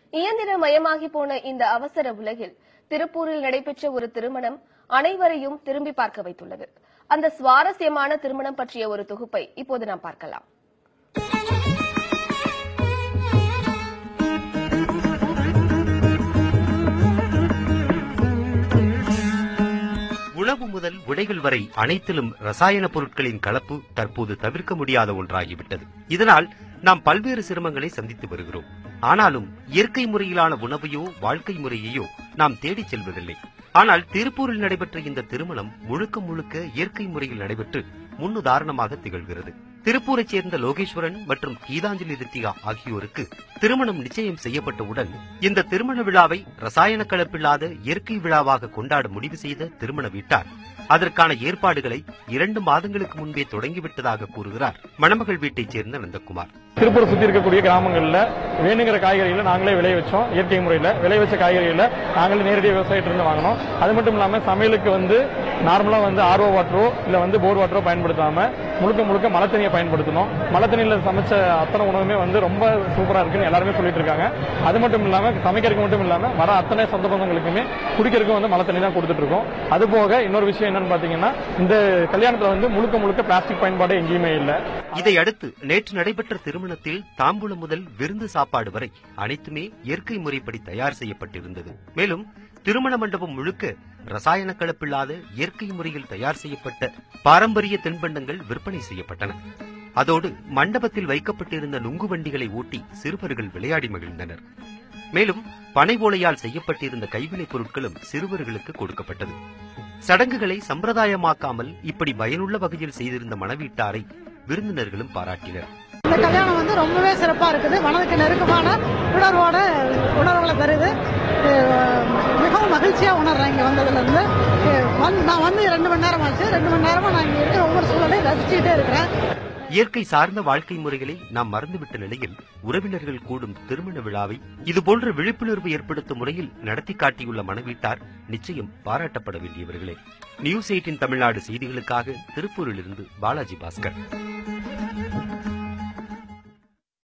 இயந்திர மயமாகி போன இந்த அவசர உலகில் திருப்பூரில் நடைபெற்ற ஒரு திருமணம் அனைவரையும் திரும்பி பார்க்க வைத்துள்ளது அந்த சுவாரஸ்யமான திருமணம் பற்றிய ஒரு தொகுப்பை இப்போது நாம் பார்க்கலாம் உணவு முதல் உடைகள் வரை அனைத்திலும் ரசாயன பொருட்களின் கலப்பு தற்போது தவிர்க்க முடியாத ஒன்றாகிவிட்டது இதனால் நாம் பல்வேறு சிரமங்களை சந்தித்து வருகிறோம் ஆனாலும் இயற்கை முறையிலான உணவையோ வாழ்க்கை முறையையோ நாம் தேடிச் செல்வதில்லை ஆனால் திருப்பூரில் நடைபெற்ற இந்த திருமணம் முழுக்க முழுக்க இயற்கை முறையில் நடைபெற்று முன்னுதாரணமாக திகழ்கிறது திருப்பூரைச் சேர்ந்த லோகேஸ்வரன் மற்றும் கீதாஞ்சலி ரித்திகா ஆகியோருக்கு திருமணம் நிச்சயம் செய்யப்பட்டவுடன் இந்த திருமண விழாவை ரசாயன கலப்பில்லாத இயற்கை விழாவாக கொண்டாட முடிவு செய்த திருமண வீட்டார் அதற்கான ஏற்பாடுகளை இரண்டு மாதங்களுக்கு முன்பே தொடங்கிவிட்டதாக கூறுகிறார் மணமகள் வீட்டைச் சேர்ந்த நந்தகுமார் திருப்பூர் சுத்தி இருக்கக்கூடிய கிராமங்கள்ல வேணுங்கிற காய்கறிகளை நாங்களே விளைய வச்சோம் இயற்கை முறையில விளைய வச்ச காய்கறிகளை நாங்களே நேரடியாக விவசாயத்திலிருந்து வாங்கினோம் அது மட்டும் இல்லாம சமையலுக்கு வந்து நார்மலா வந்து ஆர்ஓ வாட்டரோ இல்ல வந்து போர் வாட்டரோ பயன்படுத்தாம முழுக்க முழுக்க மழை தண்ணியை பயன்படுத்தணும் மழை தண்ணியில சமைச்ச அத்தனை உணவுமே வந்து ரொம்ப சூப்பரா இருக்குன்னு எல்லாருமே சொல்லிட்டு இருக்காங்க அது மட்டும் இல்லாம சமைக்கிறதுக்கு மட்டும் இல்லாம வர அத்தனை சொந்த பந்தங்களுக்குமே குடிக்கிறதுக்கும் வந்து மழை தண்ணி தான் கொடுத்துட்டு இருக்கோம் அது போக இன்னொரு விஷயம் என்னன்னு பாத்தீங்கன்னா இந்த கல்யாணத்துல வந்து முழுக்க முழுக்க பிளாஸ்டிக் பயன்பாடு எங்கேயுமே இல்லை இதையடுத்து நேற்று நடைபெற்ற திருமணத்தில் தாம்பூலம் முதல் விருந்து சாப்பாடு வரை அனைத்துமே இயற்கை முறைப்படி தயார் செய்யப்பட்டிருந்தது மேலும் திருமண மண்டபம் முழுக்க ரசாயன கலப்பில்லாத இயற்கை முறையில் தயார் செய்யப்பட்ட பாரம்பரிய தின்பண்டங்கள் விற்பனை செய்யப்பட்டன அதோடு மண்டபத்தில் வைக்கப்பட்டிருந்த நுங்கு வண்டிகளை ஓட்டி சிறுவர்கள் விளையாடி மகிழ்ந்தனர் மேலும் பனை ஓலையால் செய்யப்பட்டிருந்த கைவினைப் பொருட்களும் சிறுவர்களுக்கு கொடுக்கப்பட்டது சடங்குகளை சம்பிரதாயமாக்காமல் இப்படி பயனுள்ள வகையில் செய்திருந்த மணவீட்டாரை விருந்தினர்களும் பாராட்டினர் இந்த கல்யாணம் வந்து ரொம்பவே சிறப்பா இருக்குது மனதுக்கு நெருக்கமான உணர்வோட உணர்வுகளை தருது அஹ் மிகவும் மகிழ்ச்சியா உணர்றேன் இங்க வந்ததுல இருந்து அஹ் வந்து- நான் வந்து ரெண்டு மணி நேரம் ஆச்சு ரெண்டு மணி நேரமா நான் இங்க இருக்கிற ஒவ்வொரு சூழலையும் ரசிச்சுட்டே இருக்கிறேன் இயற்கை சார்ந்த வாழ்க்கை முறைகளை நாம் மறந்துவிட்ட நிலையில் உறவினர்கள் கூடும் திருமண விழாவை இதுபோன்ற விழிப்புணர்வு ஏற்படுத்தும் முறையில் நடத்தி காட்டியுள்ள மணவீட்டார் நிச்சயம் பாராட்டப்பட வேண்டியவர்களே நியூஸ் எயிட்டின் தமிழ்நாடு செய்திகளுக்காக திருப்பூரிலிருந்து பாலாஜி பாஸ்கர்